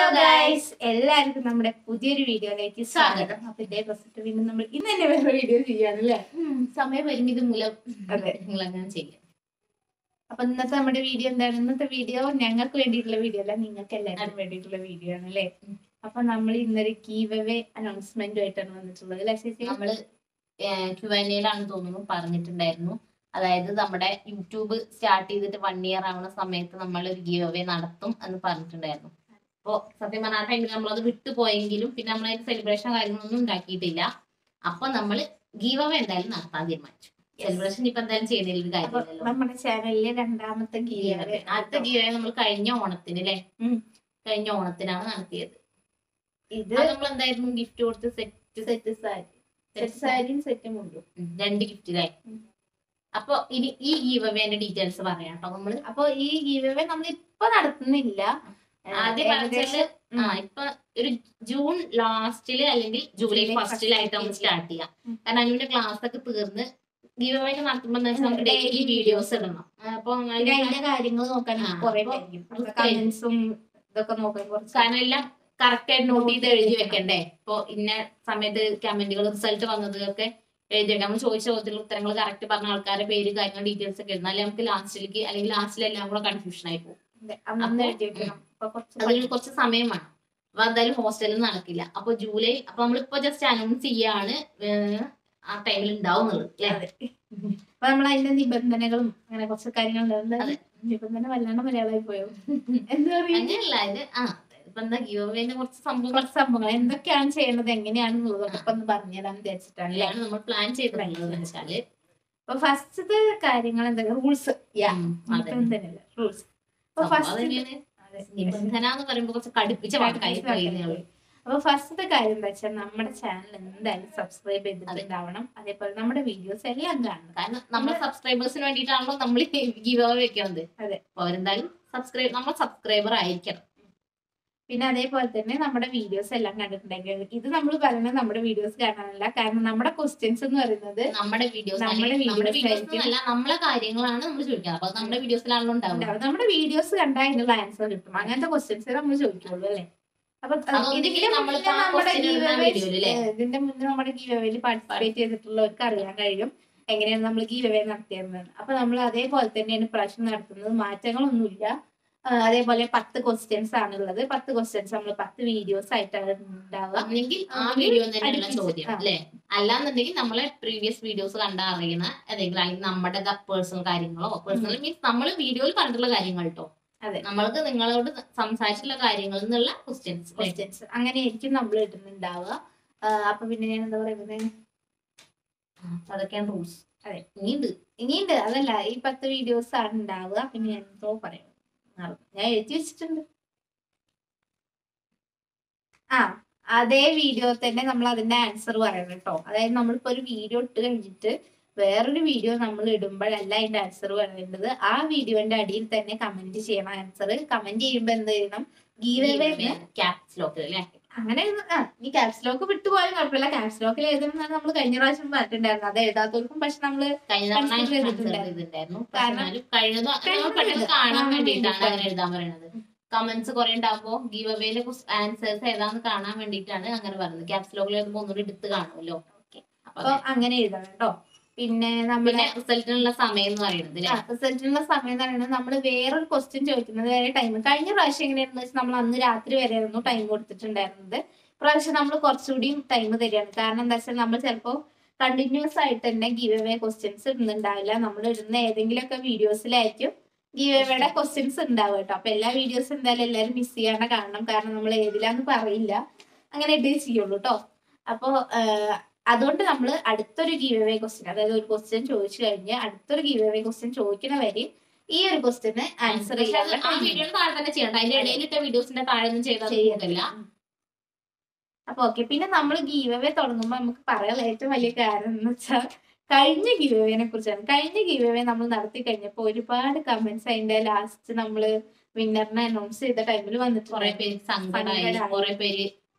Guys എല്ലാവർക്കും നമ്മുടെ പുതിയൊരു വീഡിയോയിലേക്ക് സ്വാഗതം അപ്പൊ ഇതേ പ്രസക്തി വീണ്ടും നമ്മൾ ഇന്ന് തന്നെ വേറെ വീഡിയോ ചെയ്യാനല്ലേ സമയപരിമിതി മൂലം അതെ. നിങ്ങൾ അങ്ങനെ ചെയ്യാം അപ്പൊ ഇന്നത്തെ നമ്മുടെ വീഡിയോ എന്താണ് ഇന്നത്തെ വീഡിയോ ഞങ്ങൾക്ക് വേണ്ടിയിട്ടുള്ള വീഡിയോ അല്ല നിങ്ങൾക്ക് എല്ലാവർക്കും വേണ്ടിയിട്ടുള്ള വീഡിയോ ആണ് അല്ലേ അപ്പൊ നമ്മൾ ഇന്നൊരു കീവവേ അനൗൺസ്മെന്റുമായിട്ടാണ് വന്നിട്ടുള്ളത് അല്ലേ ചേച്ചി നമ്മള് ക്യുവനിലാണ് തോന്നുന്നു പറഞ്ഞിട്ടുണ്ടായിരുന്നു അതായത് നമ്മുടെ യൂട്യൂബ് സ്റ്റാർട്ട് ചെയ്തിട്ട് വൺ ഇയർ ആവുന്ന സമയത്ത് നമ്മൾ ഒരു ഗീവ് അവേ നടത്തും എന്ന് പറഞ്ഞിട്ടുണ്ടായിരുന്നു അപ്പോ സത്യം പറഞ്ഞ ആ ടൈമിൽ നമ്മളത് വിട്ടുപോയെങ്കിലും പിന്നെ നമ്മൾ അതിന് സെലിബ്രേഷൻ കാര്യങ്ങളൊന്നും ഉണ്ടാക്കിയിട്ടില്ല അപ്പൊ നമ്മൾ ഗീവ് അവേ എന്തായാലും നടത്താൻ തീരുമാനിച്ചു സെലിബ്രേഷൻ ഇപ്പൊ എന്തായാലും ചെയ്യുന്നതിൽ ഒരു അപ്പൊ കാര്യമില്ലല്ലോ നമ്മുടെ ചാനലിലെ രണ്ടാമത്തെ ഗീവവേ അടുത്ത ഗീവ് അവേ നമ്മൾ കഴിഞ്ഞ ഓണത്തിന് അല്ലെ ഉം. കഴിഞ്ഞ ഓണത്തിനാണ് നടത്തിയത് ഇത് അത് നമ്മൾ എന്തായിരുന്നു ഗിഫ്റ്റ് കൊടുത്ത് സെറ്റ് സെറ്റ് സാരി സെറ്റ് സാരിയും സെറ്റും ഉണ്ടു ഉം, രണ്ട് ഗിഫ്റ്റ് അല്ലേ ഉം. അപ്പൊ ഇനി ഈ ഗീവ് അവേന്റെ ഡീറ്റെയിൽസ് പറയാം കേട്ടോ നമ്മള് അപ്പൊ ഈ ഗീവവേ നമ്മൾ ഇപ്പൊ നടത്തുന്നില്ല ആദ്യം പറഞ്ഞാല് ആ ഇപ്പൊ ഒരു ജൂൺ ലാസ്റ്റില് അല്ലെങ്കിൽ ജൂലൈ ജൂലൈ ഫസ്റ്റിലായിട്ട് നമുക്ക് first സ്റ്റാർട്ട് ചെയ്യാം ഉം. കാരണം അനുവിന്റെ ക്ലാസ് ഒക്കെ തീർന്ന് ഗീവ് അവേ നടത്തുമ്പോ എന്താ വെച്ചാൽ നമുക്ക് ഡെയിലി വീഡിയോസ് ഇടണം അപ്പൊ പിന്നെ അതിന്റെ കാര്യങ്ങൾ നോക്കാൻ ആ, കുറെ അപ്പൊ പേരും കമന്റ്സും ഇതൊക്കെ നോക്കാൻ കുറച്ച് കാരണം എല്ലാം കറക്റ്റ് ആയിട്ട് നോട്ട് ചെയ്ത് എഴുതി വെക്കണ്ടേ ഇപ്പൊ ഇന്ന സമയത്ത് കമന്റുകൾ റിസൾട്ട് വന്നതൊക്കെ എഴുതി വെക്കാം നമ്മൾ ചോദിച്ച ചോദ്യത്തിലുള്ള ഉത്തരങ്ങൾ കറക്റ്റ് പറഞ്ഞ ആൾക്കാരുടെ പേര് കാര്യങ്ങൾ ഡീറ്റെയിൽസ് ഒക്കെ എഴുതുന്നാലേ നമുക്ക് ലാസ്റ്റിലേക്ക് അല്ലെങ്കിൽ ലാസ്റ്റിൽ എല്ലാം കൂടെ കൺഫ്യൂഷൻ ആയി പോകും ഉണ്ട്. അന്നന്ന് എഴുതി വെക്കണം അപ്പൊ കുറച്ച് അതിന് കുറച്ച് സമയം വേണം അപ്പൊ എന്തായാലും ഹോസ്റ്റലിൽ നടക്കില്ല അപ്പൊ ജൂലൈ അപ്പൊ നമ്മളിപ്പോ ജസ്റ്റ് അനൗൺസ് ചെയ്യാണ് ഏഹ് ആ ടൈമിൽ ഉണ്ടാവുന്നത് അല്ലെ അതെ. അപ്പൊ നമ്മൾ അതിന്റെ നിബന്ധനകളും അങ്ങനെ കുറച്ച് കാര്യങ്ങളുണ്ട് അതെ. നിബന്ധന വല്ലാണ്ട് മലയാളമായി പോയോ എന്താ പറയുക അങ്ങനെയല്ല ഇത് ആ ഇപ്പൊ എന്താ ഗിയോവേന്റെ കുറച്ച് സംഭവങ്ങൾ കുറച്ച് സംഭവങ്ങൾ എന്തൊക്കെയാണ് ചെയ്യേണ്ടത് എങ്ങനെയാണെന്നുള്ളതൊക്കെ ഇപ്പൊ ഒന്ന് പറഞ്ഞുതരാൻ വിചാരിച്ചിട്ടാണ് അല്ലേ ആണ് നമ്മൾ പ്ലാൻ ചെയ്തിട്ടുള്ളത് വെച്ചാല് അപ്പൊ ഫസ്റ്റത്തെ കാര്യങ്ങൾ എന്തൊക്കെ റൂൾസ് ഉം, അതെ. റൂൾസ് അപ്പൊ സംഭവം ഫസ്റ്റ് തന്നെയാണ്. നിബന്ധന എന്ന് പറയുമ്പോ കുറച്ച് കടുപ്പിച്ച വാക്കായി പറയുന്നേ അപ്പൊ ഫസ്റ്റത്തെ കാര്യം എന്താ വെച്ചാൽ നമ്മുടെ ചാനൽ എന്തായാലും സബ്സ്ക്രൈബ് ചെയ്തിട്ടുണ്ടാവണം അതേപോലെ നമ്മുടെ വീഡിയോസ് എല്ലാം കാണണം കാരണം നമ്മുടെ സബ്സ്ക്രൈബേഴ്സിന് വേണ്ടിയിട്ടാണല്ലോ നമ്മൾ ഗിവ് അവേ വെക്കുന്നത് അതെ. അപ്പൊ അവരെന്തായാലും സബ്സ്ക്രൈബ് നമ്മൾ സബ്സ്ക്രൈബർ ആയിരിക്കണം പിന്നെ അതേപോലെ തന്നെ നമ്മുടെ വീഡിയോസ് എല്ലാം കണ്ടിട്ടുണ്ടെങ്കിൽ ഇത് നമ്മൾ പറയുന്നത് നമ്മുടെ വീഡിയോസ് കാണാനല്ല കാരണം നമ്മുടെ ക്വസ്റ്റ്യൻസ് എന്ന് പറയുന്നത് നമ്മുടെ വീഡിയോസ് നമ്മുടെ നമ്മുടെ videos വീഡിയോസ് ആയിരിക്കും. അല്ല നമ്മളെ കാര്യങ്ങളാണ് നമ്മൾ ചോദിക്കുന്നത് അപ്പൊ നമ്മുടെ വീഡിയോസിലാണല്ലോ ഉണ്ടാവുക ഉണ്ടാവും. നമ്മുടെ വീഡിയോസ് കണ്ടാൽ അതിനുള്ള ആൻസർ കിട്ടും അങ്ങനത്തെ ക്വസ്റ്റ്യൻസ് നമ്മൾ ചോദിക്കുള്ളൂ അല്ലേ അപ്പൊ അതൊന്നെങ്കിൽ ഇതിന്റെ നമ്മളിപ്പോ മുന്നേ ആ നമ്മുടെ question ഇടുന്ന giveaways, video ല് ല്ലേ? ഏഹ് ഇതിന്റെ മുന്നേ നമ്മുടെ ഗീവവേയിൽ പാർട്ടിസിപ്പേറ്റ് ചെയ്തിട്ടുള്ളവർക്ക് അറിയാൻ കഴിയും എങ്ങനെയാണ് നമ്മൾ ഗീവവേ നടത്തിയിരുന്നത് അപ്പൊ നമ്മൾ അതേപോലെ തന്നെയാണ് പ്രാവശ്യം നടത്തുന്നത് മാറ്റങ്ങളൊന്നുമില്ല ആ, അതേപോലെ പത്ത് ക്വസ്റ്റ്യൻസ് ആണുള്ളത് പത്ത് ക്വസ്റ്റ്യൻസ് നമ്മൾ പത്ത് വീഡിയോസ് ആയിട്ടാണ് ഉണ്ടാവുക ഒന്നെങ്കിൽ ആ ആ, വീഡിയോ തന്നെയുള്ള അടുപ്പിച്ച്, ചോദ്യം ആ. അല്ലെ അല്ലാന്നുണ്ടെങ്കിൽ നമ്മളെ പ്രീവിയസ് വീഡിയോസ് കണ്ട അറിയുന്ന ഏതെങ്കിലും അല്ലെങ്കിൽ നമ്മുടെ പേഴ്സണൽ കാര്യങ്ങളോ പേഴ്സണൽ മീൻസ് നമ്മൾ വീഡിയോയിൽ പറഞ്ഞിട്ടുള്ള കാര്യങ്ങൾ കേട്ടോ അതെ. നമ്മൾക്ക് നിങ്ങളോട് സംസാരിച്ചിട്ടുള്ള കാര്യങ്ങളിൽ നിന്നുള്ള ക്വസ്റ്റ്യൻസ് ക്വസ്റ്റ്യൻസ് അങ്ങനെയായിരിക്കും നമ്മൾ ഇടുന്നുണ്ടാവുക ആ, അപ്പൊ പിന്നെ ഞാൻ എന്താ പറയുന്നത് അതൊക്കെയാണ് റൂൾസ് അതെ. ഇനിയുണ്ട് ഇനിയുണ്ട് അതല്ല ഈ പത്ത് വീഡിയോസ് ആണ് ഉണ്ടാവുക പിന്നെ ഞാൻ എന്തോ പറയണം മറന്നു. ഞാൻ എഴുതി വെച്ചിട്ടുണ്ട് ആ അതേ വീഡിയോ തന്നെ നമ്മൾ അതിന്റെ ആൻസർ പറയണം കേട്ടോ അതായത് നമ്മളിപ്പോ ഒരു വീഡിയോ ഇട്ട് കഴിഞ്ഞിട്ട് വേറൊരു വീഡിയോ നമ്മൾ ഇടുമ്പോഴല്ല അതിന്റെ ആൻസർ പറയേണ്ടത് ആ വീഡിയോന്റെ അടിയിൽ തന്നെ കമന്റ് ചെയ്യണം ആൻസർ കമന്റ് ചെയ്യുമ്പോ എന്ത് ചെയ്യണം ഗീവ് ക്യാപ്സ് ലോക്ക് അല്ലെ അങ്ങനെ എഴുത- ആ ഈ ക്യാപ്സ് ലോക്ക് വിട്ടുപോയാലും കുഴപ്പമില്ല ക്യാപ്സ് ലോക്കിൽ എഴുതണമെന്നാണ് നമ്മൾ കഴിഞ്ഞ പ്രാവശ്യം പറഞ്ഞിട്ടുണ്ടായിരുന്നു അത് എഴുതാത്തവർക്കും പക്ഷെ നമ്മള് കഴിഞ്ഞ Consider തവണ ചെയ്തിട്ടുണ്ടായിരുന്നു. ഇതുണ്ടായിരുന്നു കാരണം കാരണം കഴിഞ്ഞത് നമ്മൾ കഴിഞ്ഞത് പെട്ടെന്ന് കാണാൻ കാണാൻ വേണ്ടിയിട്ടാണ് വേണ്ടിയിട്ടാണ്. അങ്ങനെ എഴുതാൻ പറയുന്നത് കമന്റ്സ് കുറെ ഉണ്ടാകുമ്പോ ഗീവ് അവേയിലെ ആൻസേഴ്സ് ഏതാന്ന് കാണാൻ വേണ്ടിയിട്ടാണ് അങ്ങനെ പറയുന്നത് ക്യാപ്സ് ലോക്കിൽ എഴുതുമ്പോൾ ഒന്നുകൂടി എടുത്ത് കാണുമല്ലോ അപ്പൊ അപ്പൊ അങ്ങനെ എഴുതണം കേട്ടോ പിന്നെ നമ്മുടെ പിന്നെ റിസൾട്ടിനുള്ള സമയം എന്ന് പറയുന്നത് ല്ലേ? റിസൾട്ടിനുള്ള സമയം എന്ന് പറയുന്നത് നമ്മൾ വേറൊരു ക്വസ്റ്റ്യൻ ചോദിക്കുന്നത് വരെ ടൈം കഴിഞ്ഞ പ്രാവശ്യം എങ്ങനെയാണെന്ന് വെച്ചാൽ നമ്മൾ അന്ന് രാത്രി വരെയായിരുന്നു ടൈം കൊടുത്തിട്ടുണ്ടായിരുന്നത് പ്രാവശ്യം നമ്മൾ കുറച്ചുകൂടി ടൈം തരികയാണ് കാരണം എന്താ വെച്ചാൽ നമ്മൾ ചിലപ്പോൾ കണ്ടിന്യൂസ് ആയിട്ട് തന്നെ ഗീവ് അവേ ക്വസ്റ്റ്യൻസ് ഇടുന്നുണ്ടാവില്ല നമ്മൾ ഇടുന്ന ഏതെങ്കിലുമൊക്കെ വീഡിയോസിലായിരിക്കും ഗീവ് അവയുടെ ക്വസ്റ്റ്യൻസ് ഉണ്ടാവുക കേട്ടോ അപ്പൊ എല്ലാ വീഡിയോസും എന്തായാലും എല്ലാവരും മിസ് ചെയ്യാണ്ട് കാണണം കാരണം നമ്മൾ ഏതിലാന്ന് പറയില്ല അങ്ങനെ ഇട്ടേ ചെയ്യുള്ളൂ കേട്ടോ അപ്പോൾ അതുകൊണ്ട് നമ്മൾ അടുത്തൊരു ഗീവ് അവേ ക്വസ്റ്റ്യൻ അതായത് ഒരു ക്വസ്റ്റ്യൻ ചോദിച്ചു കഴിഞ്ഞ് അടുത്തൊരു ഗീവ് അവേ ക്വസ്റ്റ്യൻ ചോദിക്കണ വരെ ഈ ഒരു ക്വസ്റ്റ്യന് ആൻസർ പക്ഷെ അത് ചെയ്യാനുള്ള ആ time ഉണ്ട്. വീഡിയോയുടെ താഴെ തന്നെ ചെയ്യണ്ട അതിന്റെ ഇടയിലിട്ട വീഡിയോസിന്റെ താഴെ ഒന്നും ചെയ്താൽ ചെയ്യത്തില്ല പോകില്ല അപ്പൊ ഓക്കെ പിന്നെ നമ്മൾ ഗീവ് അവേ തുടങ്ങുമ്പോൾ നമുക്ക് പറയാനുള്ള ഏറ്റവും വലിയ കാരണം എന്ന് വെച്ചാൽ കഴിഞ്ഞ ഗീവ് അവേനെ കുറിച്ചാണ് കഴിഞ്ഞ ഗീവ് അവേ നമ്മൾ നടത്തി കഴിഞ്ഞപ്പോൾ ഒരുപാട് കമന്റ്സ് അതിന്റെ ലാസ്റ്റ് നമ്മൾ വിന്നറിനെ അനൗൺസ് ചെയ്ത ടൈമിൽ കുറെ വന്നിട്ടുണ്ട് പേര് സങ്കടമായി സങ്കടായി. കുറെ പേര്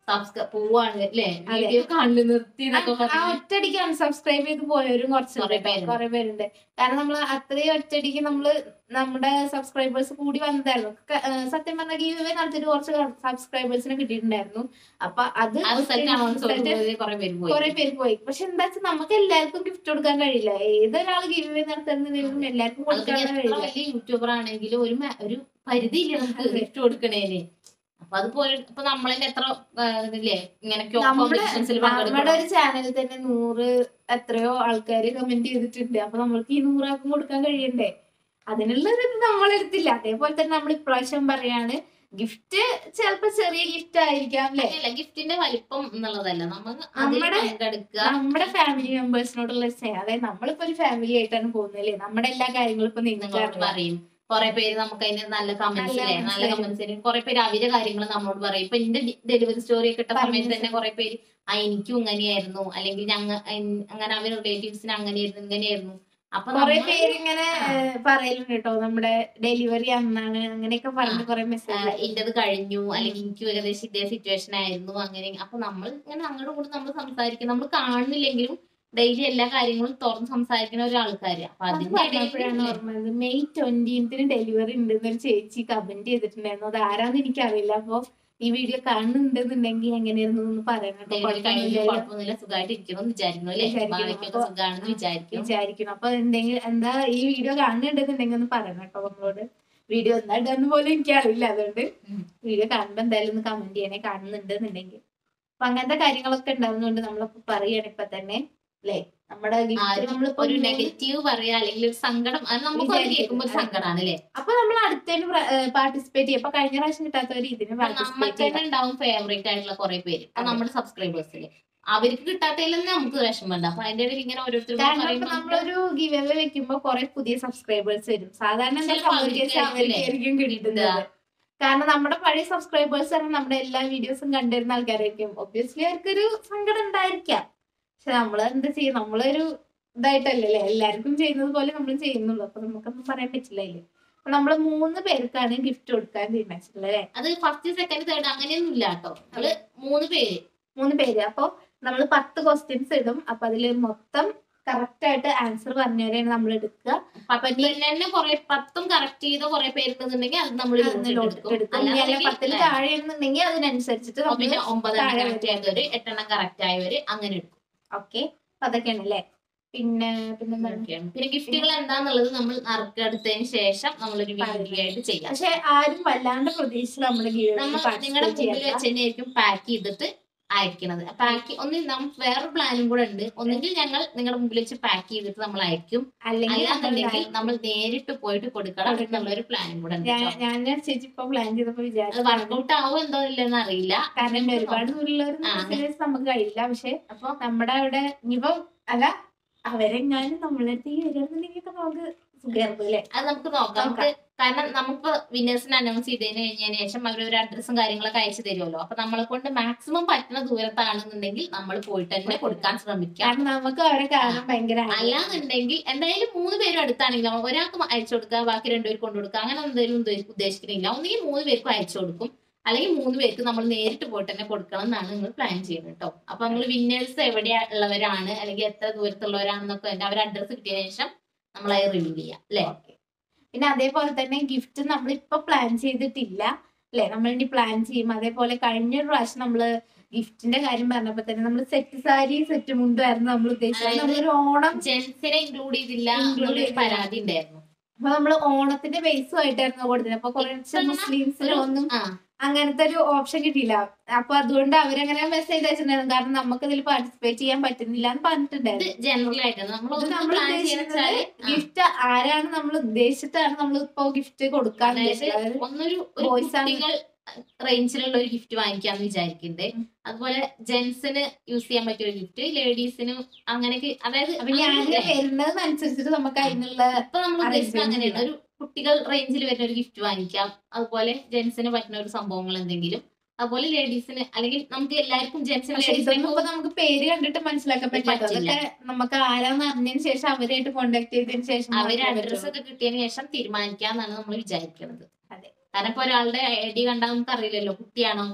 സബ്സ്ക്രൈബ് പോവാണ് അല്ലേ അതെ. വീഡിയോ കണ്ടു നിർത്തി എന്നൊക്കെ ആ പറഞ്ഞു ഒറ്റയടിക്ക് അൺസബ്സ്ക്രൈബ് ചെയ്ത് പോയവരും കുറച്ചുണ്ട് കുറേ കേട്ടോ. പേരുണ്ട്. കുറേ പേരുണ്ട് കാരണം നമ്മൾ അത്രയും ഒറ്റയടിക്ക് നമ്മള് നമ്മുടെ സബ്സ്ക്രൈബേഴ്സ് കൂടി വന്നതായിരുന്നു ക- ഏഹ് സത്യം പറഞ്ഞ ഗീവ് നടത്തിയിട്ട് കുറച്ച് സബ്സ്ക്രൈബേഴ്സിനെ കിട്ടിയിട്ടുണ്ടായിരുന്നു അപ്പൊ അത് ആ റിസൾട്ട് അനൗൺസ് result കുറെ പേര് പോയി കുറെ പേര് പോയി പക്ഷെ എന്താ വെച്ചാൽ നമുക്ക് എല്ലാവർക്കും ഗിഫ്റ്റ് കൊടുക്കാൻ കഴിയില്ല ഏതൊരാൾ ഗീവ് നടത്തുന്നതിനും എല്ലാവർക്കും അത് പിന്നെ കൊടുക്കാൻ എത്ര കഴിയില്ല വലിയ യൂട്യൂബർ ആണെങ്കിലും ഒരു മ- ഒരു പരിധിയില്ല നമുക്ക് അതെ. ഗിഫ്റ്റ് കൊടുക്കണേന് അപ്പൊ അതുപോലെ ഇപ്പൊ നമ്മളെ എത്ര ആ, ഇതില്ലേ ഇങ്ങനെ നമ്മുടെ കോമ്പറ്റീഷൻസിൽ നമ്മുടെ പങ്കെടുക്കണം ഒരു ചാനലിൽ തന്നെ നൂറ് എത്രയോ ആൾക്കാർ കമന്റ് ചെയ്തിട്ടുണ്ട് അപ്പൊ നമ്മൾക്ക് ഈ നൂറാക്കും കൊടുക്കാൻ കഴിയണ്ടേ അതിനുള്ള ഒരു ഇത് നമ്മളെടുത്തില്ല അതേപോലെ തന്നെ നമ്മൾ ഇപ്രാവശ്യം പറയാണ് ഗിഫ്റ്റ് ചിലപ്പോ ചെറിയ ഗിഫ്റ്റ് ആയിരിക്കാം അല്ലെ അല്ല ഗിഫ്റ്റിന്റെ വലിപ്പം എന്നുള്ളതല്ല നമുക്ക് അതിൽ നമ്മുടെ- പങ്കെടുക്കുക നമ്മുടെ ഫാമിലി മെമ്പേഴ്സിനോടുള്ള സ്നേഹം അതായത് നമ്മളിപ്പോ ഒരു ഫാമിലി ആയിട്ടാണ് പോകുന്നല്ലേ നമ്മുടെ എല്ലാ കാര്യങ്ങളും ഇപ്പൊ നിങ്ങളോട് നിങ്ങൾക്ക് പറയും കുറെ പേര് നമുക്ക് അതിന് നല്ല കമന്റ്സ് നല്ല അല്ലേ നല്ല comments കമന്റ്സ് തരും കുറെ പേര് അവരുടെ കാര്യങ്ങൾ നമ്മളോട് പറയും ഇപ്പൊ എന്റെ ഡെലിവറി സ്റ്റോറി ഒക്കെ ഇട്ട പറഞ്ഞു സമയത്ത് തന്നെ കുറെ പേര് ആ എനിക്കും ഇങ്ങനെയായിരുന്നു അല്ലെങ്കിൽ ഞങ്ങ എൻ- അങ്ങനെ അവർ റിലേറ്റീവ്സിന് അങ്ങനെയായിരുന്നു ഇങ്ങനെയായിരുന്നു അപ്പൊ കുറെ നമ്മള് പേര് ഇങ്ങനെ ആ. പറയലുണ്ട് കേട്ടോ നമ്മുടെ ഡെലിവറി അന്നാണ് അങ്ങനെയൊക്കെ പറഞ്ഞ് കുറെ ആ, മെസ്സേജ് ഇന്റത് കഴിഞ്ഞു അല്ലെങ്കിൽ എനിക്ക് ഏകദേശം ഇതേ സിറ്റുവേഷൻ ആയിരുന്നു അങ്ങനെ അപ്പൊ നമ്മൾ ഇങ്ങനെ അങ്ങോട്ടും കൂടെ നമ്മൾ സംസാരിക്കും നമ്മൾ കാണുന്നില്ലെങ്കിലും ഡെയിലി എല്ലാ കാര്യങ്ങളും തുറന്ന് സംസാരിക്കുന്ന ഒരാൾക്കാര് അപ്പൊ അത് അതിന്റെ പറഞ്ഞപ്പോഴാണ് ഇടയിൽ ഓർമ്മ വന്നത് മെയ് ട്വന്റീൻത്തിന് ഡെലിവറി ഉണ്ട് എന്നൊരു ചേച്ചി കമന്റ് ചെയ്തിട്ടുണ്ടായിരുന്നു അത് ആരാന്ന് എനിക്കറിയില്ല അപ്പൊ ഈ വീഡിയോ കാണുന്നുണ്ടെന്നുണ്ടെങ്കിൽ എങ്ങനെയായിരുന്നു എന്ന് പറയണം കേട്ടോ. ഡെലിവറി കഴിഞ്ഞു കുഴപ്പമൊന്നുമില്ലല്ലോ. കുഴപ്പമൊന്നുമില്ല സുഖമായിട്ട് ഇരിക്കണം എന്ന് വിചാരിക്കുന്നു അല്ലെ വിചാരിക്കുന്നു. ഭാവിക്കൊക്കെ അപ്പൊ- സുഖമാണെന്ന് വിചാരിക്കും വിചാരിക്കണം അപ്പൊ എന്തെങ്കിലും എന്താ ഈ വീഡിയോ കാണുന്നുണ്ടെന്നുണ്ടെങ്കിൽ ഒന്ന് പറയണം കേട്ടോ നമ്മളോട് വീഡിയോ എന്താ ഇടാന്ന് പോലും എനിക്കറിയില്ല അതുകൊണ്ട് ഉം. വീഡിയോ കാണുമ്പോ എന്തായാലും ഒന്ന് കമന്റ് ചെയ്യണേ കാണുന്നുണ്ടെന്നുണ്ടെങ്കിൽ അപ്പൊ അങ്ങനത്തെ കാര്യങ്ങളൊക്കെ ഉണ്ടാവുന്നതുകൊണ്ട് നമ്മളിപ്പോ പറയാണ് ഇപ്പൊ തന്നെ അല്ലേ നമ്മുടെ ഗിഫ്റ്റ് ആരും നമ്മളിപ്പോ ഒരു മൂന്ന് നെഗറ്റീവ് പറയാ അല്ലെങ്കിൽ ഒരു സങ്കടം അത് നമുക്ക് അത് കേൾക്കുമ്പോൾ ഒരു സങ്കടമാണ് അല്ലെ അപ്പൊ നമ്മൾ അടുത്തതിന് പാർട്ടിസിപ്പേറ്റ് ചെയ്യും അപ്പൊ കഴിഞ്ഞ പ്രാവശ്യം കിട്ടാത്തവര് ഇതിന് പാർട്ടിസിപ്പേറ്റ് നമുക്ക് ചെയ്യണം തന്നെ ഉണ്ടാവും ഫേവറേറ്റ് ആയിട്ടുള്ള കുറെ പേര് ഇപ്പൊ അതെ. നമ്മുടെ സബ്സ്ക്രൈബേഴ്സിൽ അവർക്ക് കിട്ടാത്തതിൽ തന്നെ നമുക്ക് വിഷമമുണ്ട് അപ്പൊ അതിന്റെ ഇടയിൽ ഇങ്ങനെ ഓരോരുത്തർ കാരണം ഇപ്പൊ പറയുമ്പോൾ നമ്മളൊരു ഗിവ് അവേ വെക്കുമ്പോ കുറെ പുതിയ സബ്സ്ക്രൈബേഴ്സ് വരും സാധാരണ എന്താ ചിലപ്പോ സംഭവിക്കുക വെച്ചാൽ അവർക്കായിരിക്കും അവർക്കായിരിക്കും കിട്ടുന്നത് കാരണം നമ്മുടെ പഴയ സബ്സ്ക്രൈബേഴ്സ് ആണ് നമ്മുടെ എല്ലാ വീഡിയോസും കണ്ടിരുന്ന ആൾക്കാരായിരിക്കും ഒബ്വിയസ്ലി അവർക്കൊരു സങ്കടം ഉണ്ടായിരിക്കാം പക്ഷെ നമ്മൾ എന്താ ചെയ്യും നമ്മളൊരു ഇതായിട്ടല്ലേ എല്ലാവർക്കും ചെയ്യുന്നത് പോലെ നമ്മൾ ചെയ്യുന്നുള്ളൂ അപ്പൊ നമുക്കൊന്നും പറയാൻ പറ്റില്ല അതില് അപ്പൊ നമ്മള് മൂന്ന് പേർക്കാണ് ഗിഫ്റ്റ് കൊടുക്കാൻ തീരുമാനിച്ചിട്ടുള്ളത് അല്ലെ അത് ഫസ്റ്റ് സെക്കൻഡ് തേർഡ് അങ്ങനെയൊന്നും ഇല്ല കേട്ടോ നമ്മള് മൂന്ന് പേര് മൂന്ന് പേര് അപ്പൊ നമ്മൾ പത്ത് ക്വസ്റ്റ്യൻസ് ഇടും അപ്പൊ അതില് മൊത്തം കറക്റ്റ് ആയിട്ട് ആൻസർ പറഞ്ഞവരെയാണ് നമ്മൾ എടുക്കുക പത്തിൽ തന്നെ കുറെ പത്തും കറക്റ്റ് ചെയ്ത കുറെ പേരുണ്ടെന്നുണ്ടെങ്കിൽ അത് നമ്മൾ എടുക്കും ഇനി അല്ല പത്തിൽ താഴെയാണെന്നുണ്ടെങ്കിൽ അതിനനുസരിച്ചിട്ട് പിന്നെ നമ്മൾ ഒമ്പതെണ്ണം താഴെ കറക്റ്റ് ആയവര് എട്ടെണ്ണം കറക്റ്റ് ആയവര് അങ്ങനെ എടുക്കും ഓക്കെ അപ്പൊ അതൊക്കെയാണ് അല്ലേ പിന്നെ പിന്നെന്താണ് ഒക്കെയാണ്. പിന്നെ ഗിഫ്റ്റുകൾ എന്താന്നുള്ളത് നമ്മൾ നറുക്കെടുത്തതിന് ശേഷം നമ്മളൊരു വീഡിയോ ആയിട്ട് ചെയ്യാം പക്ഷെ ആരും വല്ലാണ്ട് പ്രതീക്ഷിച്ച് നമ്മുടെ നമ്മൾ നിങ്ങളുടെ മുമ്പിൽ വെച്ച് തന്നെയായിരിക്കും പാക്ക് ചെയ്തിട്ട് അയക്കണത് പാക്ക് ഒന്ന് നമുക്ക് വേറൊരു പ്ലാനും കൂടെ ഉണ്ട് ഒന്നുകിൽ ഞങ്ങൾ നിങ്ങളുടെ മുമ്പിൽ വെച്ച് പാക്ക് ചെയ്തിട്ട് നമ്മൾ അയക്കും അല്ലെങ്കിൽ അല്ലാന്നുണ്ടെങ്കിൽ നമ്മൾ നേരിട്ട് പോയിട്ട് കൊടുക്കണം കൊടുക്കണം. എന്നുള്ളൊരു പ്ലാനും കൂടെ ഉണ്ട് ഞാൻ കേട്ടോ. ഞാൻ ചേച്ചി ഇപ്പൊ പ്ലാൻ ചെയ്തപ്പോ അത് വിചാരിച്ചു വർക്കൗട്ട് ആവോ എന്തോ ഇല്ലെന്ന് അറിയില്ല കാരണം ഒരുപാട് ദൂരമുള്ളവർ ആ, അങ്ങനെ. നമുക്ക് കഴിയില്ല പക്ഷെ അപ്പൊ നമ്മുടെ അവിടെ ഇനിയിപ്പോ അല്ല അവരെങ്ങാനും നമ്മളെ അടുത്ത് ഈ വരികയാണെന്നുണ്ടെങ്കിൽ ഇപ്പൊ നമുക്ക് സുഖമായിരുന്നു അല്ലേ അത് നമുക്ക് നോക്കാം നമുക്ക് കാരണം നമുക്ക് വിന്നേഴ്സിനെ അനൗൺസ് ചെയ്തതിന് കഴിഞ്ഞതിന് ശേഷം അവർ ഒരു അഡ്രസ്സും കാര്യങ്ങളൊക്കെ അയച്ചു തരുമല്ലോ അപ്പൊ നമ്മളെ കൊണ്ട് മാക്സിമം പറ്റുന്ന ദൂരത്താണെന്നുണ്ടെങ്കിൽ നമ്മൾ പോയിട്ട് തന്നെ കൊടുക്കാൻ ശ്രമിക്കാം കാരണം നമുക്ക് അവരെ കാണാൻ ഭയങ്കര ആഗ്രഹം. അല്ലാന്നുണ്ടെങ്കിൽ എന്തായാലും മൂന്ന് പേരും അടുത്താണെങ്കിൽ നമ്മൾ ഒരാൾക്ക് അയച്ചു കൊടുക്കുക ബാക്കി രണ്ടുപേർക്ക് കൊണ്ടു കൊടുക്കുക അങ്ങനെ എന്തെങ്കിലും ഉദ്ദേ- ഉദ്ദേശിക്കുന്നില്ല ഒന്നുകിൽ മൂന്ന് പേർക്കും അയച്ചു കൊടുക്കും അല്ലെങ്കിൽ മൂന്ന് പേർക്ക് നമ്മൾ നേരിട്ട് പോയിട്ട് തന്നെ കൊടുക്കണം എന്നാണ് നിങ്ങൾ പ്ലാൻ ചെയ്യുന്നത് കേട്ടോ അപ്പൊ നമ്മൾ വിന്നേഴ്സ് എവിടെയാ ഉള്ളവരാണ് അല്ലെങ്കിൽ എത്ര ദൂരത്തുള്ളവരാണെന്നൊക്കെ അതിന്റെ അവരുടെ അഡ്രസ്സ് കിട്ടിയതിനു ശേഷം നമ്മൾ അത് റിവീൽ ചെയ്യാം അല്ലെ Okay. പിന്നെ അതേപോലെ തന്നെ ഗിഫ്റ്റ് നമ്മൾ ഇപ്പൊ പ്ലാൻ ചെയ്തിട്ടില്ല അല്ലെ നമ്മൾ ഇനി പ്ലാൻ ചെയ്യും അതേപോലെ കഴിഞ്ഞ ഒരു പ്രാവശ്യം നമ്മള് ഗിഫ്റ്റിന്റെ കാര്യം പറഞ്ഞപ്പോ തന്നെ നമ്മൾ സെറ്റ് സാരി സെറ്റ് മുണ്ടായിരുന്നു നമ്മൾ ഉദ്ദേശിച്ചത് അതായത് നമ്മളൊരു ഓണം ജെൻസിനെ ഇൻക്ലൂഡ് ചെയ്തില്ല Include എന്നുള്ളൊരു ചെയ്തില്ല. പരാതി ഉണ്ടായിരുന്നു അപ്പൊ നമ്മള് ഓണത്തിന്റെ ബേസും ആയിട്ടായിരുന്നു കൊടുത്തത് അപ്പൊ കുറച്ച് ഇത്തവണ മുസ്ലിംസിനൊന്നും ആ അങ്ങനത്തെ ഒരു ഓപ്ഷൻ കിട്ടിയില്ല അപ്പൊ അതുകൊണ്ട് അവരങ്ങനെ മെസ്സേജ് അയച്ചിട്ടുണ്ടായിരുന്നു കാരണം നമുക്ക് ഇതിൽ പാർട്ടിസിപ്പേറ്റ് ചെയ്യാൻ പറ്റുന്നില്ല എന്ന് ഇത് പറഞ്ഞിട്ടുണ്ടായിരുന്നു ജനറൽ ആയിട്ടാണ് നമ്മൾ ഇത് ഒന്ന് നമ്മൾ പ്ലാൻ ചെയ്യുന്ന ഉദ്ദേശിക്കുന്നത് വെച്ചാല് ആ, ഗിഫ്റ്റ് ആരാണ് നമ്മൾ ഉദ്ദേശിച്ചിട്ടാണ് നമ്മൾ ഇപ്പൊ ഗിഫ്റ്റ് കൊടുക്കാൻ അതായത് ഉദ്ദേശിച്ചത് അതായത് ഒന്നൊരു ഒരു Boys ആണ്. കുട്ടികൾ റേഞ്ചിലുള്ള ഒരു ഗിഫ്റ്റ് വാങ്ങിക്കാന്ന് വിചാരിക്കുന്നുണ്ട് ഉം. അതുപോലെ ജെന്റ്സിന് യൂസ് ചെയ്യാൻ പറ്റിയ ഒരു ഗിഫ്റ്റ് ലേഡീസിന് അങ്ങനെയൊക്കെ അതായത് അപ്പൊ ഞാൻ അങ്ങനെ വരുന്നതിനനുസരിച്ചിട്ട് നമുക്ക് അതിനുള്ള ഇപ്പൊ നമ്മൾ ഉദ്ദേശിക്കുന്നത് arrangement അങ്ങനെയാണ് ഒരു കുട്ടികൾ റേഞ്ചിൽ വരുന്ന ഒരു ഗിഫ്റ്റ് വാങ്ങിക്കാം അതുപോലെ ജെന്റ്സിന് പറ്റുന്ന ഒരു സംഭവങ്ങൾ എന്തെങ്കിലും അതുപോലെ ലേഡീസിന് അല്ലെങ്കിൽ നമുക്ക് എല്ലാവർക്കും ജെന്റ്സിന് പക്ഷെ ഇതൊന്നും ഇപ്പൊ ലേഡീസിനും നമുക്ക് പേര് കണ്ടിട്ട് മനസ്സിലാക്കാൻ പറ്റില്ല പറ്റില്ല. അതൊക്കെ നമുക്ക് ആരാന്ന് അറിഞ്ഞതിന് ശേഷം അവരായിട്ട് കോണ്ടാക്ട് ചെയ്തതിന് ശേഷം അവര് മാത്രമേ അഡ്രസ് പറ്റുള്ളൂ. ഒക്കെ കിട്ടിയതിന് ശേഷം തീരുമാനിക്കാന്നാണ് നമ്മൾ വിചാരിക്കുന്നത് അതെ. കാരണം ഇപ്പൊ ഒരാളുടെ ഐ ഡി കണ്ടാൽ നമുക്ക് അറിയില്ലല്ലോ കുട്ടിയാണോ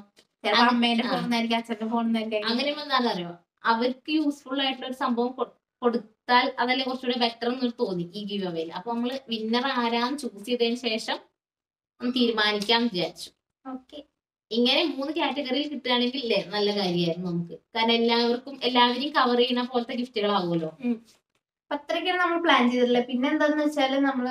ചിലപ്പോ അത് അമ്മേന്റെ ആ. ഫോണിന്നായിരിക്കും അച്ഛന്റെ ഫോണിന്നായിരിക്കും അങ്ങനെ എന്താണെന്ന് അറിയോ അവർക്ക് യൂസ്ഫുൾ ആയിട്ടുള്ള ഒരു സംഭവം കൊ- കൊടുത്താൽ അതല്ലേ കുറച്ചുകൂടെ ബെറ്റർ എന്ന് തോന്നി ഈ ഗീവ് അവേയിൽ അപ്പൊ നമ്മള് വിന്നർ ആരാന്ന് ചൂസ് ചെയ്തതിന് ശേഷം ഒന്ന് തീരുമാനിക്കാൻ വിചാരിച്ചു ഓക്കെ ഇങ്ങനെ മൂന്ന് കാറ്റഗറിയിൽ കിട്ടുകയാണെങ്കിൽ ഇല്ലേ നല്ല കാര്യമായിരുന്നു നമുക്ക് കാരണം എല്ലാവർക്കും എല്ലാവരെയും കവർ ചെയ്യുന്ന പോലത്തെ ഗിഫ്റ്റുകളാവുമല്ലോ അത്രയ്ക്കാണ് നമ്മൾ പ്ലാൻ ചെയ്തിട്ടുള്ളത് പിന്നെ എന്താന്ന് വെച്ചാല് നമ്മള്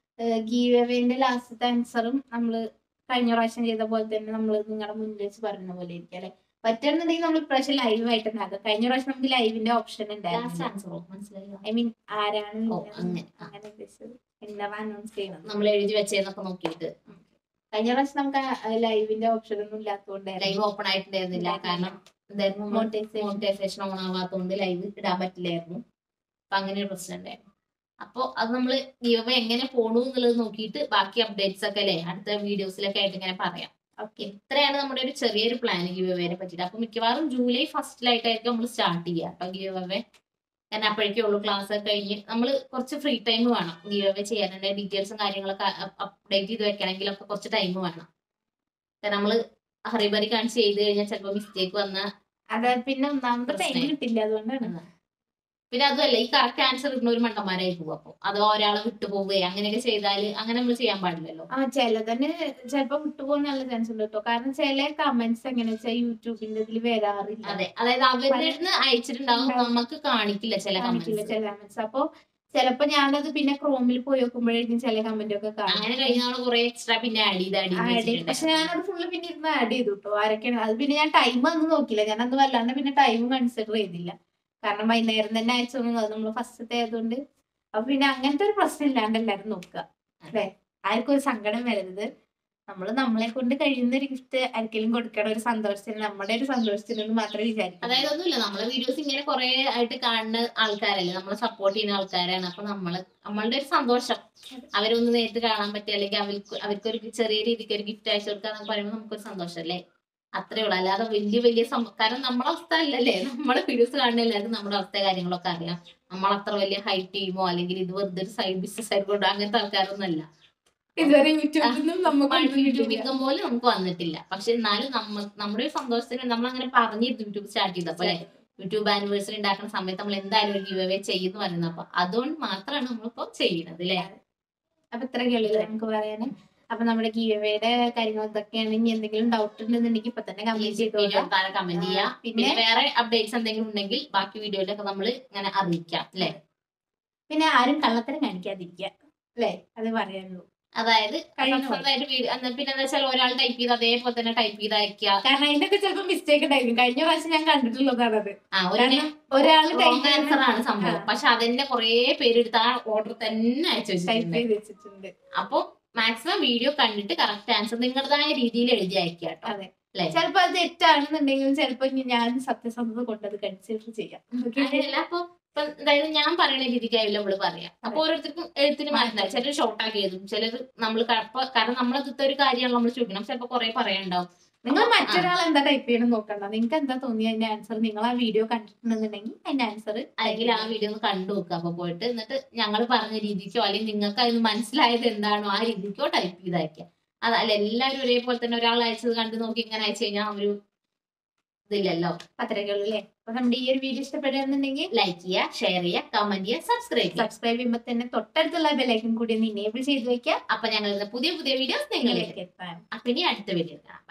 ഗീവ് അവേന്റെ ലാസ്റ്റത്തെ ആൻസറും നമ്മള് കഴിഞ്ഞ പ്രാവശ്യം ചെയ്ത പോലെ തന്നെ നമ്മൾ നിങ്ങളുടെ മുന്നിൽ വെച്ച് പറഞ്ഞ പോലെ ഇരിക്കും അല്ലെ പറ്റുന്നുണ്ടെങ്കിൽ നമ്മൾ ഇപ്രാവശ്യം ലൈവ് ആയിട്ട് തന്നെ ആക്കാം കഴിഞ്ഞ പ്രാവശ്യം നമുക്ക് ലൈവിന്റെ ഓപ്ഷൻ ലാസ്റ്റ് ഉണ്ടായിരുന്നു ആൻസറോ മനസ്സിലായില്ല ഐ മീൻ ആരാണ് ഓ, winner അങ്ങനെ. ആ. അങ്ങനെ ഉദ്ദേശിച്ചത് വിന്നർ അനൗൺസ് ചെയ്യുന്നത് നമ്മൾ എഴുതി വെച്ചതെന്നൊക്കെ നോക്കിയിട്ട് കഴിഞ്ഞ പ്രാവശ്യം നമുക്ക് ലൈവിന്റെ ഓപ്ഷൻ ഒന്നും ഇല്ലാത്തതുകൊണ്ട് ലൈവ് ഓപ്പൺ ആയിട്ടുണ്ടായിരുന്നില്ല കാരണം എന്തായിരുന്നു Monetization. മോണിറ്റൈസേഷൻ ഓൺ ആവാത്തതുകൊണ്ട് ലൈവ് ഇടാൻ പറ്റില്ലായിരുന്നു അപ്പൊ അങ്ങനെ ഒരു പ്രശ്നം ഉണ്ടായിരുന്നു അപ്പൊ അത് നമ്മൾ ഗീവ എങ്ങനെ പോണു എന്നുള്ളത് നോക്കിയിട്ട് ബാക്കി അപ്ഡേറ്റ്സ് ഒക്കെ അല്ലേ അടുത്ത വീഡിയോസിലൊക്കെ ആയിട്ട് ഇങ്ങനെ പറയാം ഓക്കെ ഇത്രയാണ് നമ്മുടെ ഒരു ചെറിയൊരു പ്ലാൻ ഗീവ് അവേനെ പറ്റിയിട്ട് അപ്പൊ മിക്കവാറും ജൂലൈ ഫസ്റ്റിലായിട്ടായിരിക്കും നമ്മൾ സ്റ്റാർട്ട് ചെയ്യുക കേട്ടോ ഗീവ് അവേ കാരണം അപ്പോഴേക്കേ ഉള്ളൂ ക്ലാസ് ഒക്കെ കഴിഞ്ഞ് നമ്മൾ കുറച്ച് ഫ്രീ ടൈം വേണം ഗീവ് അവേ ചെയ്യാനുണ്ട് ഡീറ്റെയിൽസും കാര്യങ്ങളൊക്കെ അപ്ഡേറ്റ് ചെയ്ത് വെക്കണമെങ്കിലൊക്കെ കുറച്ച് ടൈം വേണം കാരണം നമ്മൾ ഹറിബറി കാണിച്ച് ചെയ്ത് കഴിഞ്ഞാൽ ചിലപ്പോൾ മിസ്റ്റേക്ക് വന്ന അത് പിന്നെ ഒന്നാമത് ടൈം പ്രശ്നമായി. കിട്ടില്ല അതുകൊണ്ടാണ് പിന്നെ അതുമല്ല ഈ കറക്റ്റ് ആൻസർ കിട്ടുന്ന ഒരു മണ്ടന്മാരായി പോകും അപ്പൊ അഥവാ ഒരാളെ വിട്ടു പോവുകയോ അങ്ങനെയൊക്കെ ചെയ്താൽ അങ്ങനെ നമ്മൾ ചെയ്യാൻ പാടില്ലല്ലോ ആ ചിലതന്നെ ചിലപ്പോ വിട്ടുപോകാൻ നല്ല ചാൻസ് ഉണ്ട് കേട്ടോ കാരണം ചില കമന്റ്സ് എങ്ങനെ വെച്ചാൽ യൂട്യൂബിന്റെ ഇതിൽ വരാറില്ല അതെ അതായത് അവരുടെ അടുത്ത് അയച്ചിട്ടുണ്ടാവും നമുക്ക് കാണിക്കില്ല ചില കാണിക്കില്ല കമന്റ്സ് ചില കമന്റ്സ് അപ്പൊ ചിലപ്പോ ഞാനത് പിന്നെ ക്രോമിൽ പോയി നോക്കുമ്പോഴേക്കും ചില കമന്റ് ഒക്കെ കാണും അങ്ങനെ കഴിഞ്ഞ നമ്മൾ കുറെ എക്സ്ട്രാ പിന്നെ ആഡ് ചെയ്ത് ആഡ് ആഡ് ചെയ്ത് ചെയ്ത് പക്ഷെ ഞാനത് ഫുള്ള് പിന്നെ ഇരുന്ന് ആഡ് ചെയ്തു കേട്ടോ ആരൊക്കെയാണ് അത് പിന്നെ ഞാൻ ടൈം ഒന്നും നോക്കില്ല ഞാൻ അന്ന് വല്ലാണ്ട് പിന്നെ ടൈം കൺസിഡർ ചെയ്തില്ല കാരണം വൈകുന്നേരം തന്നെ അയച്ചു അത് നമ്മൾ ഫസ്റ്റത്തെ ആയതുകൊണ്ട് അപ്പൊ പിന്നെ അങ്ങനത്തെ ഒരു പ്രശ്നം ഇല്ലാണ്ട് എല്ലാരും നോക്കുക അല്ലെ ആർക്കും ഒരു സങ്കടം വരരുത് നമ്മൾ നമ്മളെ കൊണ്ട് കഴിയുന്ന ഒരു ഗിഫ്റ്റ് ആർക്കെങ്കിലും കൊടുക്കണം ഒരു സന്തോഷത്തിന് നമ്മുടെ ഒരു സന്തോഷത്തിന് എന്ന് മാത്രമേ വിചാരിക്കൂ അതായത് ഒന്നുമില്ല നമ്മളെ വീഡിയോസ് ഇങ്ങനെ കുറെ ആയിട്ട് കാണുന്ന ആൾക്കാരല്ലേ നമ്മളെ സപ്പോർട്ട് ചെയ്യുന്ന ആൾക്കാരാണ് അപ്പൊ നമ്മള് നമ്മളുടെ ഒരു സന്തോഷം അവരൊന്ന് നേരിട്ട് കാണാൻ പറ്റുക അല്ലെങ്കിൽ അവർക്ക് അവർക്കൊരു ചെറിയ രീതിക്ക് ഒരു ഗിഫ്റ്റ് അയച്ചു കൊടുക്കുക എന്നൊക്കെ പറയുമ്പോൾ നമുക്കൊരു സന്തോഷമല്ലേ അത്രേ ഉള്ളൂ അല്ലാതെ വലിയ വലിയ സം- കാരണം നമ്മളെ അവസ്ഥ അല്ലല്ലേ നമ്മളെ വീഡിയോസ് കാണുന്ന എല്ലാവർക്കും നമ്മുടെ അവസ്ഥ കാര്യങ്ങളൊക്കെ അറിയാം നമ്മൾ അത്ര വലിയ ഹൈറ്റ് ചെയ്യുമോ അല്ലെങ്കിൽ ഇത് വെറുതെ ഒരു സൈഡ് ബിസിനസ് ആയിക്കോട്ടെ അങ്ങനത്തെ ആൾക്കാരൊന്നും അല്ല ഇതുവരെ യൂട്യൂബിൽ നിന്നും നമുക്ക് യൂട്യൂബ് ഇൻകം പോലും നമുക്ക് വന്നിട്ടില്ല പക്ഷെ എന്നാലും നമ്മ നമ്മുടെ ഒരു സന്തോഷത്തിന് നമ്മൾ അങ്ങനെ പറഞ്ഞിരുന്നു യൂട്യൂബ് സ്റ്റാർട്ട് ചെയ്തപ്പോ അല്ലെ യൂട്യൂബ് ആനിവേഴ്സറി ഉണ്ടാക്കുന്ന സമയത്ത് നമ്മൾ എന്തായാലും ഒരു ഗിവ് അവേ ചെയ്യുന്നു പറയുന്നത് അപ്പൊ അതുകൊണ്ട് മാത്രമാണ് നമ്മളിപ്പോ ചെയ്യുന്നത് അല്ലെ അപ്പൊ ഇത്രയൊക്കെയുള്ളൂ നമുക്ക് പറയാന് അപ്പൊ നമ്മുടെ ഗീവയുടെ കാര്യങ്ങൾ ഇതൊക്കെയാണ് ഇനി എന്തെങ്കിലും ഡൗട്ട് ഉണ്ടെന്നുണ്ടെങ്കിൽ ഇപ്പൊ തന്നെ കംപ്ലീറ്റ് ചെയ്തോളാം താഴെ കമന്റ് ചെയ്യാം പിന്നെ പിന്നെ വേറെ അപ്ഡേറ്റ്സ് എന്തെങ്കിലും ഉണ്ടെങ്കിൽ ബാക്കി വീഡിയോയിലൊക്കെ നമ്മൾ ഇങ്ങനെ അറിയിക്കാം അല്ലെ പിന്നെ ആരും കള്ളത്തരം കാണിക്കാതിരിക്കുക അല്ലേ അത് പറയാനുള്ളൂ അതായത് കഴിഞ്ഞു പോയി. സ്വന്തമായിട്ട് വീഡിയോ പിന്നെ എന്താ വെച്ചാൽ ഒരാൾ ടൈപ്പ് ചെയ്ത് അതേപോലെ തന്നെ ടൈപ്പ് ചെയ്ത് അയക്കുക കാരണം അതിനൊക്കെ ചിലപ്പോൾ മിസ്റ്റേക്ക് ഉണ്ടായിരിക്കും കഴിഞ്ഞ പ്രാവശ്യം ഞാൻ കണ്ടിട്ടുള്ളതാണ് അത് ആ ഒരു കാരണം ഒരാൾ റോങ് ആൻസർ ആണ് സംഭവം ആ. പക്ഷെ അതിന്റെ കുറെ പേരെടുത്ത് ആ ഓർഡർ തന്നെ അയച്ചു ടൈപ്പ് വെച്ചിട്ടുണ്ട് ചെയ്ത് വെച്ചിട്ടുണ്ട് അപ്പൊ മാക്സിമം വീഡിയോ കണ്ടിട്ട് കറക്റ്റ് ആൻസർ നിങ്ങളുടേതായ രീതിയിൽ എഴുതി അയക്കുക കേട്ടോ അതെ അല്ലേ ചിലപ്പോ അത് തെറ്റാണെന്നുണ്ടെങ്കിലും ചിലപ്പോ ഇനി ഞാൻ സത്യസന്ധത കൊണ്ട് അത് കൺസിഡർ ചെയ്യാം അങ്ങനെയല്ല അപ്പൊ ഇപ്പൊ അതായത് ഞാൻ പറയുന്ന രീതിക്കായാലും നമ്മള് പറയാം അപ്പൊ ഓരോരുത്തർക്കും എഴുത്തിന് മാറ്റുണ്ടാവും ചിലർ ഷോർട്ട് ആക്കി എഴുതും ചിലർ നമ്മൾ കാരണം നമ്മളത്തെ ഒരു കാര്യമാണ് നമ്മൾ ചോദിക്കണം ചിലപ്പോ കുറെ പറയാനുണ്ടാവും നിങ്ങൾ അപ്പൊ, ആ. മറ്റൊരാൾ എന്താ ടൈപ്പ് ചെയ്യണം നോക്കണ്ട നിങ്ങൾക്ക് എന്താ തോന്നിയ അതിന്റെ ആൻസർ നിങ്ങൾ ആ വീഡിയോ കണ്ടിട്ടുണ്ടെന്നുണ്ടെങ്കിൽ അതിന്റെ ആൻസർ അല്ലെങ്കിൽ ആ വീഡിയോ ഒന്ന് കണ്ടു നോക്കുക അപ്പൊ പോയിട്ട് എന്നിട്ട് ഞങ്ങൾ പറഞ്ഞ രീതിക്കോ അല്ലെങ്കിൽ നിങ്ങൾക്ക് അതിന് മനസ്സിലായത് എന്താണോ ആ രീതിക്കോ ടൈപ്പ് ചെയ്ത് അയക്കുക അതല്ല എല്ലാവരും ഒരേപോലെ തന്നെ ഒരാൾ അയച്ചത് കണ്ടു നോക്കി ഇങ്ങനെ അയച്ചു കഴിഞ്ഞാൽ ഒരു ഇതില്ലല്ലോ അത്രയൊക്കെയുള്ളൂ അല്ലേ അപ്പൊ നമ്മുടെ ഈ ഒരു വീഡിയോ ഇഷ്ടപ്പെടുകയാണെന്നുണ്ടെങ്കിൽ ലൈക്ക് ചെയ്യുക ഷെയർ ചെയ്യുക കമന്റ് ചെയ്യുക സബ്സ്ക്രൈബ് ചെയ്യുക സബ്സ്ക്രൈബ് ചെയ്യുമ്പോൾ തന്നെ തൊട്ടടുത്തുള്ള ബെലൈക്കൻ കൂടി ഒന്ന് ഇനേബിൾ ചെയ്ത് വെക്കാം അപ്പൊ ഞങ്ങൾ പുതിയ പുതിയ വീഡിയോസ് നിങ്ങളിലേക്ക് നിങ്ങളിലേക്ക് എത്താൻ അപ്പൊ ഇനി അടുത്ത വീഡിയോ കാണാം